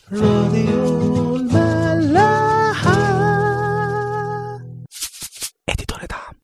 راديو الملاحة اديتور دعم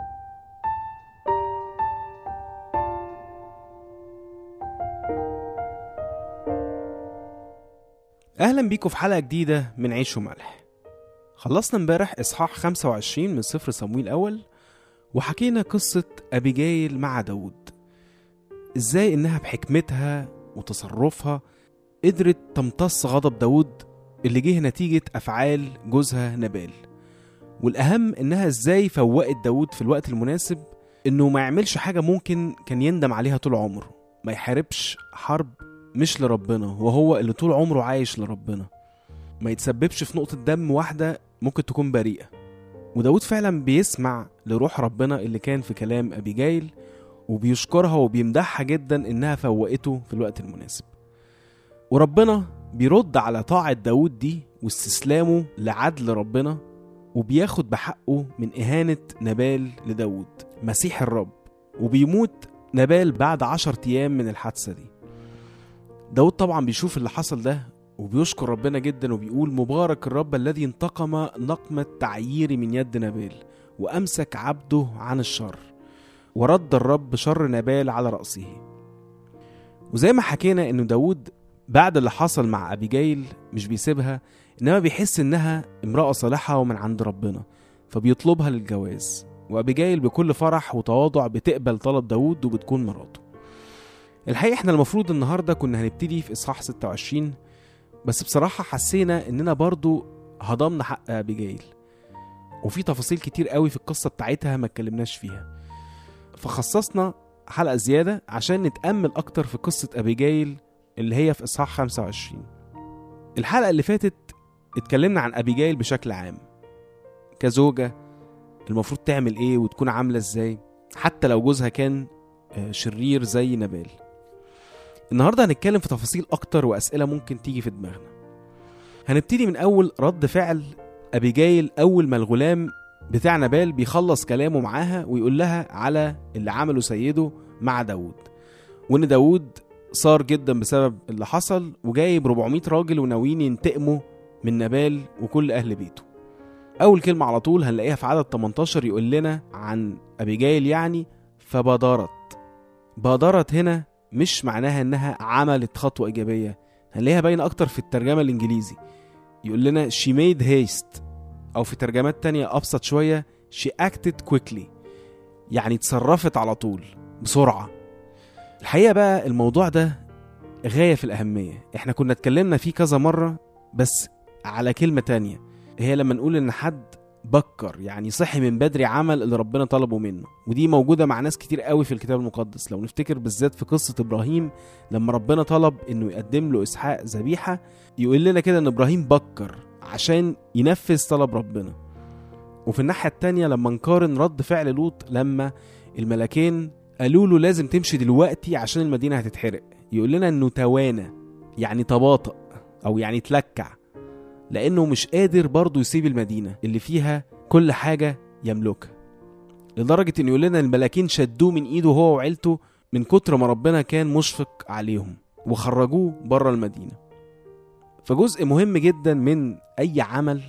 اهلا بيكم في حلقه جديده من عيش وملح خلصنا امبارح اصحاح 25 من سفر صمويل الاول وحكينا قصه ابيجايل مع داود ازاي انها بحكمتها وتصرفها قدرت تمتص غضب داود اللي جه نتيجه افعال جوزها نبال والاهم انها ازاي فوقت داود في الوقت المناسب انه ما يعملش حاجه ممكن كان يندم عليها طول عمره ما يحاربش حرب مش لربنا وهو اللي طول عمره عايش لربنا ما يتسببش في نقطة دم واحدة ممكن تكون بريئة وداود فعلا بيسمع لروح ربنا اللي كان في كلام أبيجايل وبيشكرها وبيمدحها جدا إنها فوقته في الوقت المناسب وربنا بيرد على طاعة داود دي واستسلامه لعدل ربنا وبياخد بحقه من إهانة نبال لداود مسيح الرب وبيموت نبال بعد عشر أيام من الحادثة دي داود طبعا بيشوف اللي حصل ده وبيشكر ربنا جدا وبيقول مبارك الرب الذي انتقم نقمة تعييري من يد نبال وأمسك عبده عن الشر ورد الرب شر نبال على رأسه وزي ما حكينا إنه داود بعد اللي حصل مع أبيجايل مش بيسيبها إنما بيحس إنها امرأة صالحة ومن عند ربنا فبيطلبها للجواز وأبيجايل بكل فرح وتواضع بتقبل طلب داود وبتكون مراته الحقيقة احنا المفروض النهاردة كنا هنبتدي في إصحاح 26 بس بصراحة حسينا إننا برضو هضمنا حق أبيجايل وفي تفاصيل كتير قوي في القصة بتاعتها ما اتكلمناش فيها فخصصنا حلقة زيادة عشان نتأمل أكتر في قصة أبيجايل اللي هي في إصحاح 25 الحلقة اللي فاتت اتكلمنا عن أبيجايل بشكل عام كزوجة المفروض تعمل إيه وتكون عاملة إزاي حتى لو جوزها كان آه، شرير زي نبال النهارده هنتكلم في تفاصيل اكتر واسئله ممكن تيجي في دماغنا هنبتدي من اول رد فعل ابيجايل اول ما الغلام بتاع نبال بيخلص كلامه معاها ويقول لها على اللي عمله سيده مع داود وان داود صار جدا بسبب اللي حصل وجايب 400 راجل وناويين ينتقموا من نبال وكل اهل بيته اول كلمه على طول هنلاقيها في عدد 18 يقول لنا عن ابيجايل يعني فبادرت بادرت هنا مش معناها انها عملت خطوه ايجابيه هنلاقيها باينه اكتر في الترجمه الانجليزي يقول لنا she made haste او في ترجمات تانية ابسط شويه she acted quickly يعني اتصرفت على طول بسرعه الحقيقه بقى الموضوع ده غايه في الاهميه احنا كنا اتكلمنا فيه كذا مره بس على كلمه تانية هي لما نقول ان حد بكر يعني صحي من بدري عمل اللي ربنا طلبه منه ودي موجوده مع ناس كتير قوي في الكتاب المقدس لو نفتكر بالذات في قصه ابراهيم لما ربنا طلب انه يقدم له اسحاق ذبيحه يقول لنا كده ان ابراهيم بكر عشان ينفذ طلب ربنا وفي الناحيه التانية لما نقارن رد فعل لوط لما الملكين قالوا له لازم تمشي دلوقتي عشان المدينه هتتحرق يقول لنا انه توانى يعني تباطأ او يعني تلكع لانه مش قادر برضه يسيب المدينه اللي فيها كل حاجه يملكها لدرجه انه يقول لنا الملاكين شدوه من ايده هو وعيلته من كتر ما ربنا كان مشفق عليهم وخرجوه بره المدينه فجزء مهم جدا من اي عمل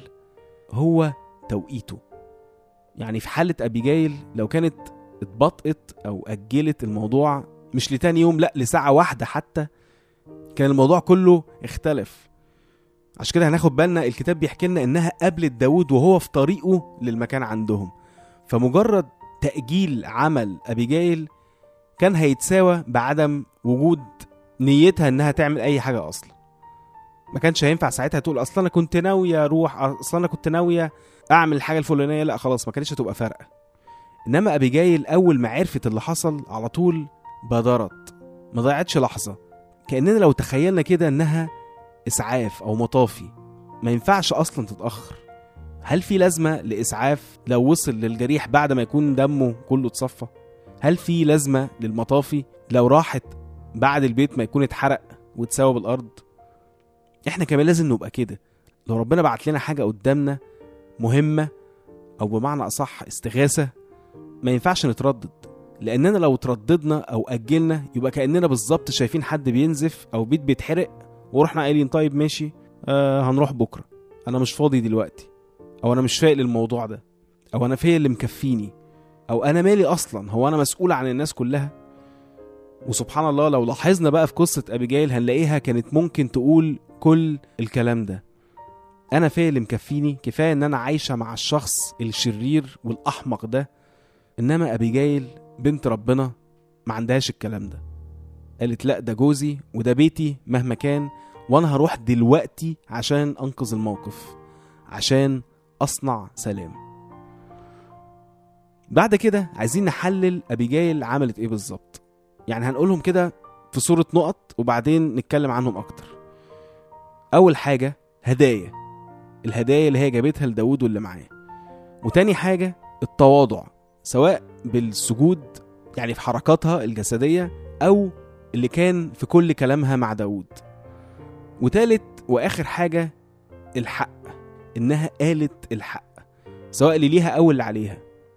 هو توقيته يعني في حاله ابيجايل لو كانت اتبطئت او اجلت الموضوع مش لتاني يوم لا لساعه واحده حتى كان الموضوع كله اختلف عشان كده هناخد بالنا الكتاب بيحكي لنا انها قابلت داود وهو في طريقه للمكان عندهم فمجرد تأجيل عمل أبيجايل كان هيتساوى بعدم وجود نيتها انها تعمل اي حاجة اصلا ما كانش هينفع ساعتها تقول اصلا انا كنت ناوية اروح اصلا انا كنت ناوية اعمل الحاجة الفلانية لا خلاص ما كانتش هتبقى فارقة انما ابيجايل اول ما عرفت اللي حصل على طول بادرت ما ضيعتش لحظة كأننا لو تخيلنا كده انها اسعاف او مطافي ما ينفعش اصلا تتاخر هل في لازمه لاسعاف لو وصل للجريح بعد ما يكون دمه كله اتصفى هل في لازمه للمطافي لو راحت بعد البيت ما يكون اتحرق واتساوى بالارض احنا كمان لازم نبقى كده لو ربنا بعت لنا حاجه قدامنا مهمه او بمعنى اصح استغاثه ما ينفعش نتردد لاننا لو ترددنا او اجلنا يبقى كاننا بالظبط شايفين حد بينزف او بيت بيتحرق ورحنا قايلين طيب ماشي آه هنروح بكرة أنا مش فاضي دلوقتي أو أنا مش فايق للموضوع ده أو أنا فيا اللي مكفيني أو أنا مالي أصلا هو أنا مسؤول عن الناس كلها وسبحان الله لو لاحظنا بقى في قصة أبيجايل هنلاقيها كانت ممكن تقول كل الكلام ده أنا فيا اللي مكفيني كفاية إن أنا عايشة مع الشخص الشرير والأحمق ده إنما أبيجايل بنت ربنا ما عندهاش الكلام ده قالت لا ده جوزي وده بيتي مهما كان وانا هروح دلوقتي عشان انقذ الموقف عشان اصنع سلام بعد كده عايزين نحلل ابيجايل عملت ايه بالظبط يعني هنقولهم كده في صورة نقط وبعدين نتكلم عنهم اكتر اول حاجة هدايا الهدايا اللي هي جابتها لداود واللي معاه وتاني حاجة التواضع سواء بالسجود يعني في حركاتها الجسدية أو اللي كان في كل كلامها مع داود وتالت وآخر حاجة الحق إنها قالت الحق سواء اللي ليها أو اللي عليها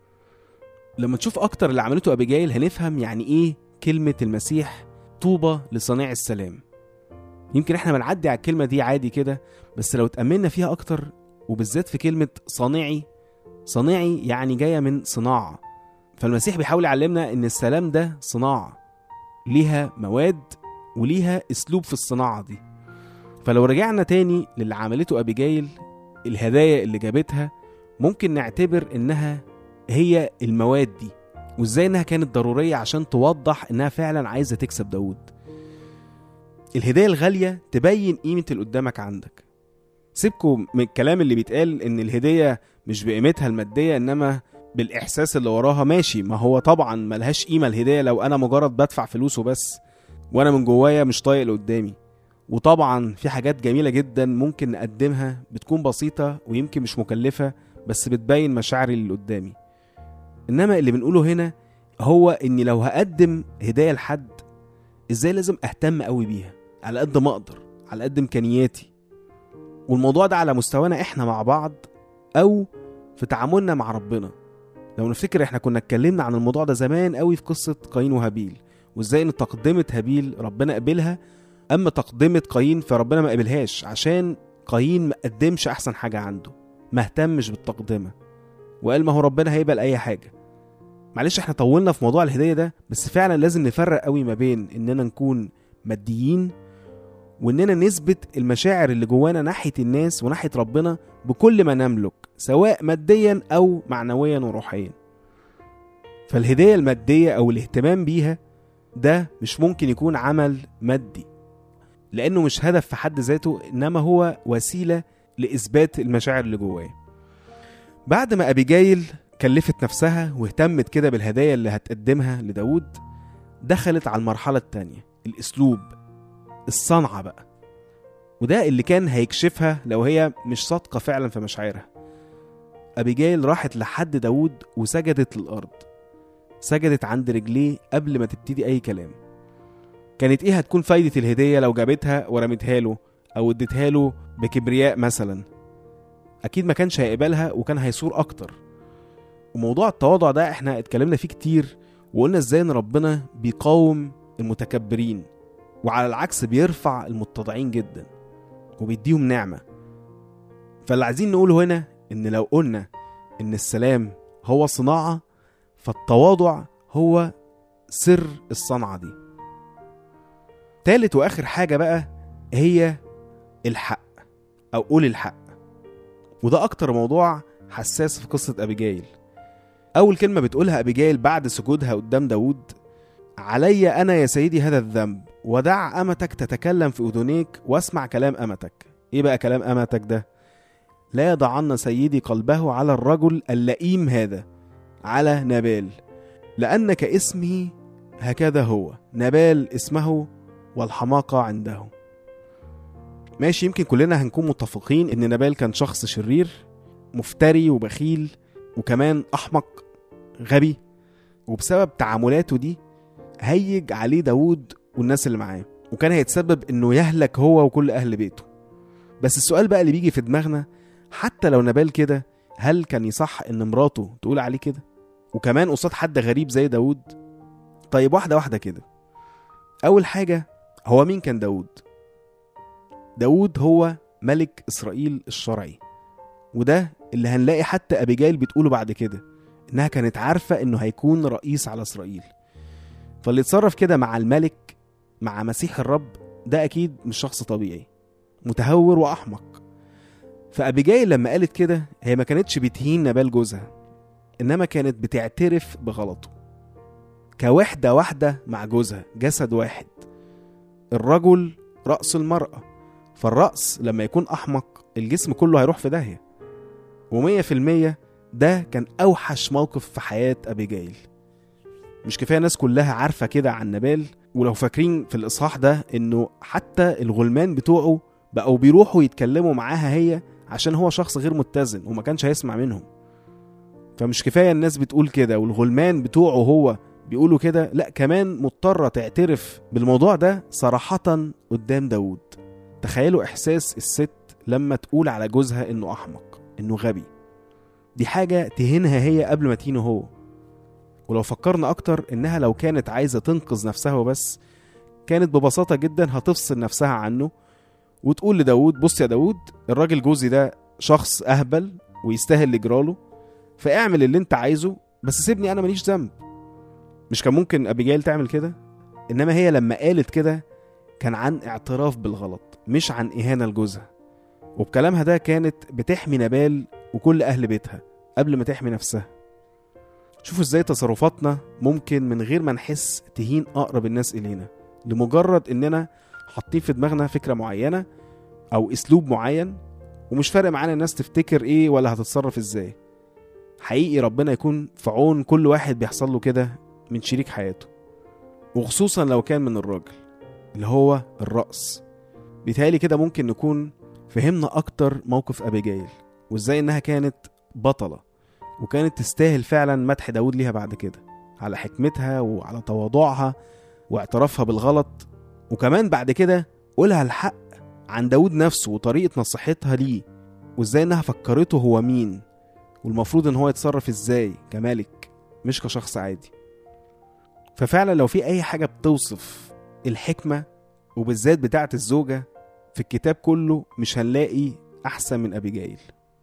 لما تشوف أكتر اللي عملته أبيجايل هنفهم يعني إيه كلمة المسيح طوبى لصانع السلام يمكن احنا بنعدي على الكلمة دي عادي كده بس لو اتأملنا فيها أكتر وبالذات في كلمة صانعي صانعي يعني جاية من صناعة فالمسيح بيحاول يعلمنا ان السلام ده صناعة ليها مواد وليها اسلوب في الصناعة دي فلو رجعنا تاني للي عملته ابيجايل الهدايا اللي جابتها ممكن نعتبر انها هي المواد دي وازاي انها كانت ضرورية عشان توضح انها فعلا عايزة تكسب داود الهدايا الغالية تبين قيمة اللي قدامك عندك سيبكم من الكلام اللي بيتقال ان الهدية مش بقيمتها المادية انما بالاحساس اللي وراها ماشي ما هو طبعا ملهاش قيمه الهديه لو انا مجرد بدفع فلوس وبس وانا من جوايا مش طايق اللي قدامي وطبعا في حاجات جميله جدا ممكن نقدمها بتكون بسيطه ويمكن مش مكلفه بس بتبين مشاعري اللي قدامي انما اللي بنقوله هنا هو اني لو هقدم هدايا لحد ازاي لازم اهتم قوي بيها على قد ما اقدر على قد امكانياتي والموضوع ده على مستوانا احنا مع بعض او في تعاملنا مع ربنا لو نفتكر احنا كنا اتكلمنا عن الموضوع ده زمان قوي في قصة قايين وهابيل وازاي ان تقدمة هابيل ربنا قبلها اما تقدمة قايين فربنا ما قبلهاش عشان قايين ما قدمش احسن حاجة عنده ما اهتمش بالتقدمة وقال ما هو ربنا هيقبل اي حاجة معلش احنا طولنا في موضوع الهدية ده بس فعلا لازم نفرق قوي ما بين اننا نكون ماديين واننا نثبت المشاعر اللي جوانا ناحية الناس وناحية ربنا بكل ما نملك سواء ماديا او معنويا وروحيا فالهدية المادية او الاهتمام بيها ده مش ممكن يكون عمل مادي لانه مش هدف في حد ذاته انما هو وسيلة لاثبات المشاعر اللي جوايا بعد ما ابيجايل كلفت نفسها واهتمت كده بالهدايا اللي هتقدمها لداود دخلت على المرحلة التانية الاسلوب الصنعة بقى وده اللي كان هيكشفها لو هي مش صادقة فعلا في مشاعرها أبيجايل راحت لحد داود وسجدت للأرض سجدت عند رجليه قبل ما تبتدي أي كلام كانت إيه هتكون فايدة الهدية لو جابتها ورمتها له أو اديتها له بكبرياء مثلا أكيد ما كانش هيقبلها وكان هيصور أكتر وموضوع التواضع ده احنا اتكلمنا فيه كتير وقلنا ازاي ان ربنا بيقاوم المتكبرين وعلى العكس بيرفع المتضعين جدا وبيديهم نعمة فاللي عايزين نقوله هنا إن لو قلنا إن السلام هو صناعة فالتواضع هو سر الصنعة دي تالت وآخر حاجة بقى هي الحق أو قول الحق وده أكتر موضوع حساس في قصة أبيجايل أول كلمة بتقولها أبيجايل بعد سجودها قدام داود علي أنا يا سيدي هذا الذنب ودع أمتك تتكلم في أذنيك واسمع كلام أمتك إيه بقى كلام أمتك ده لا يضعن سيدي قلبه على الرجل اللئيم هذا على نبال لأنك اسمه هكذا هو نبال اسمه والحماقة عنده ماشي يمكن كلنا هنكون متفقين ان نبال كان شخص شرير مفتري وبخيل وكمان احمق غبي وبسبب تعاملاته دي هيج عليه داود والناس اللي معاه وكان هيتسبب انه يهلك هو وكل اهل بيته بس السؤال بقى اللي بيجي في دماغنا حتى لو نبال كده هل كان يصح ان مراته تقول عليه كده وكمان قصاد حد غريب زي داود طيب واحده واحده كده اول حاجه هو مين كان داود داود هو ملك إسرائيل الشرعي وده اللي هنلاقي حتى أبيجايل بتقوله بعد كده إنها كانت عارفة إنه هيكون رئيس على إسرائيل فاللي اتصرف كده مع الملك مع مسيح الرب ده أكيد مش شخص طبيعي متهور وأحمق فأبيجايل لما قالت كده هي ما كانتش بتهين نبال جوزها إنما كانت بتعترف بغلطه كوحدة واحدة مع جوزها جسد واحد الرجل رأس المرأة فالرأس لما يكون أحمق الجسم كله هيروح في داهية ومية في المية ده كان أوحش موقف في حياة أبيجايل مش كفاية الناس كلها عارفة كده عن نبال ولو فاكرين في الإصحاح ده إنه حتى الغلمان بتوعه بقوا بيروحوا يتكلموا معاها هي عشان هو شخص غير متزن وما كانش هيسمع منهم فمش كفاية الناس بتقول كده والغلمان بتوعه هو بيقولوا كده لا كمان مضطرة تعترف بالموضوع ده صراحة قدام داود تخيلوا إحساس الست لما تقول على جوزها إنه أحمق إنه غبي دي حاجة تهينها هي قبل ما تهينه هو ولو فكرنا أكتر إنها لو كانت عايزة تنقذ نفسها وبس كانت ببساطة جدا هتفصل نفسها عنه وتقول لداود بص يا داود الراجل جوزي ده شخص أهبل ويستاهل اللي جراله فاعمل اللي انت عايزه بس سيبني انا ماليش ذنب مش كان ممكن ابيجايل تعمل كده انما هي لما قالت كده كان عن اعتراف بالغلط مش عن اهانه لجوزها وبكلامها ده كانت بتحمي نبال وكل اهل بيتها قبل ما تحمي نفسها شوفوا ازاي تصرفاتنا ممكن من غير ما نحس تهين اقرب الناس الينا لمجرد اننا حاطين في دماغنا فكره معينه او اسلوب معين ومش فارق معانا الناس تفتكر ايه ولا هتتصرف ازاي حقيقي ربنا يكون في عون كل واحد بيحصل له كده من شريك حياته وخصوصا لو كان من الراجل اللي هو الرأس بيتهيألي كده ممكن نكون فهمنا أكتر موقف أبيجايل وإزاي إنها كانت بطلة وكانت تستاهل فعلا مدح داود ليها بعد كده على حكمتها وعلى تواضعها واعترافها بالغلط وكمان بعد كده قولها الحق عن داود نفسه وطريقة نصيحتها ليه وإزاي إنها فكرته هو مين والمفروض ان هو يتصرف ازاي كملك مش كشخص عادي ففعلا لو في اي حاجه بتوصف الحكمه وبالذات بتاعه الزوجه في الكتاب كله مش هنلاقي احسن من ابيجايل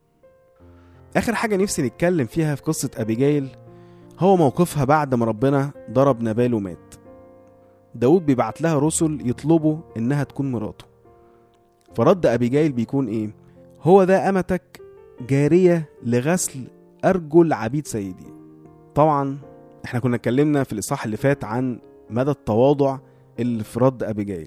اخر حاجه نفسي نتكلم فيها في قصه ابيجايل هو موقفها بعد ما ربنا ضرب نبال ومات داود بيبعت لها رسل يطلبوا انها تكون مراته فرد ابيجايل بيكون ايه هو ده امتك جارية لغسل أرجل عبيد سيدي طبعا احنا كنا اتكلمنا في الإصحاح اللي فات عن مدى التواضع اللي في رد أبيجايل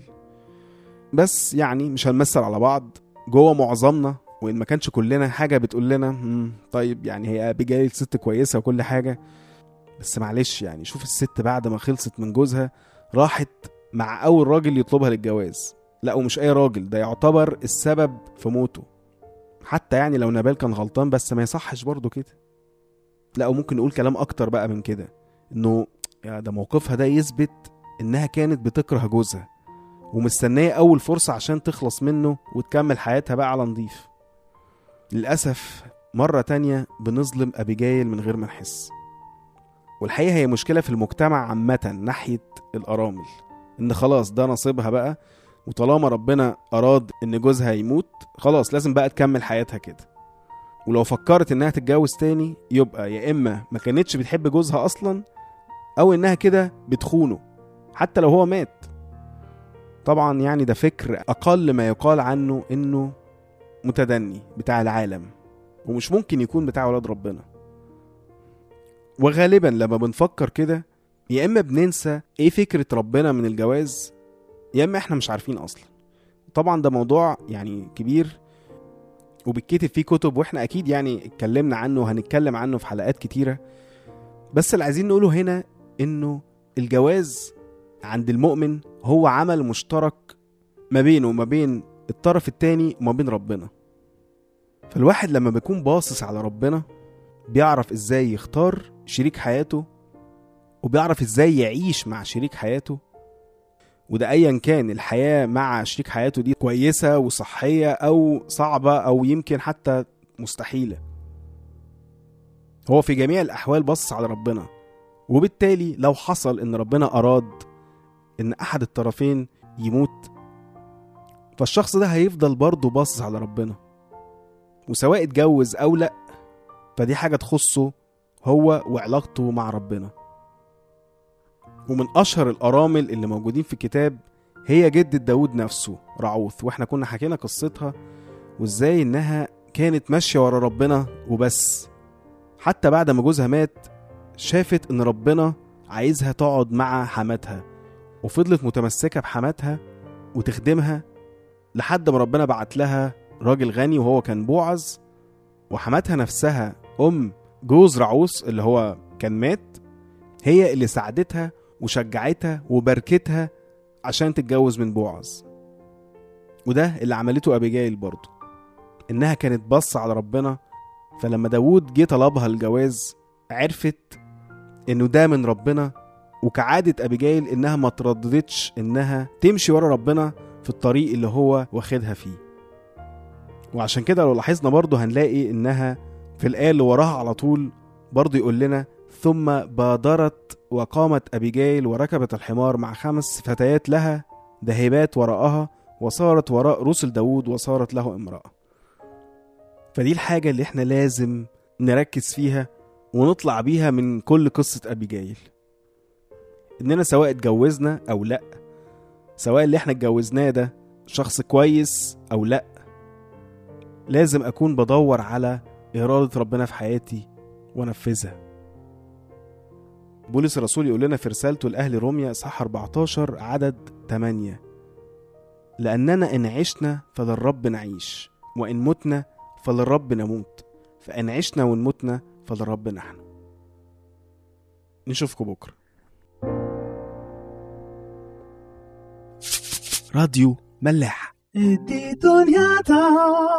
بس يعني مش هنمثل على بعض جوه معظمنا وإن ما كانش كلنا حاجة بتقول لنا "مم، طيب يعني هي أبيجايل ست كويسة وكل حاجة بس معلش يعني شوف الست بعد ما خلصت من جوزها راحت مع أول راجل يطلبها للجواز لا ومش أي راجل ده يعتبر السبب في موته حتى يعني لو نبال كان غلطان بس ما يصحش برضه كده لا وممكن نقول كلام اكتر بقى من كده انه يا ده موقفها ده يثبت انها كانت بتكره جوزها ومستنيه اول فرصه عشان تخلص منه وتكمل حياتها بقى على نضيف للاسف مره تانية بنظلم ابيجايل من غير ما نحس والحقيقه هي مشكله في المجتمع عامه ناحيه الارامل ان خلاص ده نصيبها بقى وطالما ربنا أراد إن جوزها يموت خلاص لازم بقى تكمل حياتها كده ولو فكرت إنها تتجوز تاني يبقى يا إما ما كانتش بتحب جوزها أصلا أو إنها كده بتخونه حتى لو هو مات طبعا يعني ده فكر أقل ما يقال عنه إنه متدني بتاع العالم ومش ممكن يكون بتاع ولاد ربنا وغالبا لما بنفكر كده يا إما بننسى إيه فكرة ربنا من الجواز يا اما احنا مش عارفين اصلا طبعا ده موضوع يعني كبير وبيتكتب فيه كتب واحنا اكيد يعني اتكلمنا عنه وهنتكلم عنه في حلقات كتيره بس اللي عايزين نقوله هنا انه الجواز عند المؤمن هو عمل مشترك ما بينه وما بين الطرف التاني وما بين ربنا فالواحد لما بيكون باصص على ربنا بيعرف ازاي يختار شريك حياته وبيعرف ازاي يعيش مع شريك حياته وده ايا كان الحياه مع شريك حياته دي كويسه وصحيه او صعبه او يمكن حتى مستحيله هو في جميع الاحوال بص على ربنا وبالتالي لو حصل ان ربنا اراد ان احد الطرفين يموت فالشخص ده هيفضل برضه باصص على ربنا وسواء اتجوز او لا فدي حاجة تخصه هو وعلاقته مع ربنا ومن أشهر الأرامل اللي موجودين في الكتاب هي جدة داود نفسه رعوث واحنا كنا حكينا قصتها وازاي انها كانت ماشية ورا ربنا وبس حتى بعد ما جوزها مات شافت ان ربنا عايزها تقعد مع حماتها وفضلت متمسكة بحماتها وتخدمها لحد ما ربنا بعت لها راجل غني وهو كان بوعز وحماتها نفسها أم جوز رعوس اللي هو كان مات هي اللي ساعدتها وشجعتها وبركتها عشان تتجوز من بوعز وده اللي عملته أبيجايل برضه إنها كانت بص على ربنا فلما داوود جه طلبها الجواز عرفت إنه ده من ربنا وكعادة أبيجايل إنها ما ترددتش إنها تمشي ورا ربنا في الطريق اللي هو واخدها فيه وعشان كده لو لاحظنا برضه هنلاقي إنها في الآية اللي وراها على طول برضه يقول لنا ثم بادرت وقامت أبيجايل وركبت الحمار مع خمس فتيات لها ذاهبات وراءها وصارت وراء رسل داود وصارت له امرأة فدي الحاجة اللي احنا لازم نركز فيها ونطلع بيها من كل قصة أبيجايل إننا سواء اتجوزنا أو لأ سواء اللي احنا اتجوزناه ده شخص كويس أو لأ لازم أكون بدور على إرادة ربنا في حياتي وأنفذها بولس الرسول يقول لنا في رسالته لأهل روميا إصحاح 14 عدد 8 لأننا إن عشنا فللرب نعيش وإن متنا فللرب نموت فإن عشنا وإن متنا فللرب نحن نشوفكم بكرة راديو ملاح ادي دنيا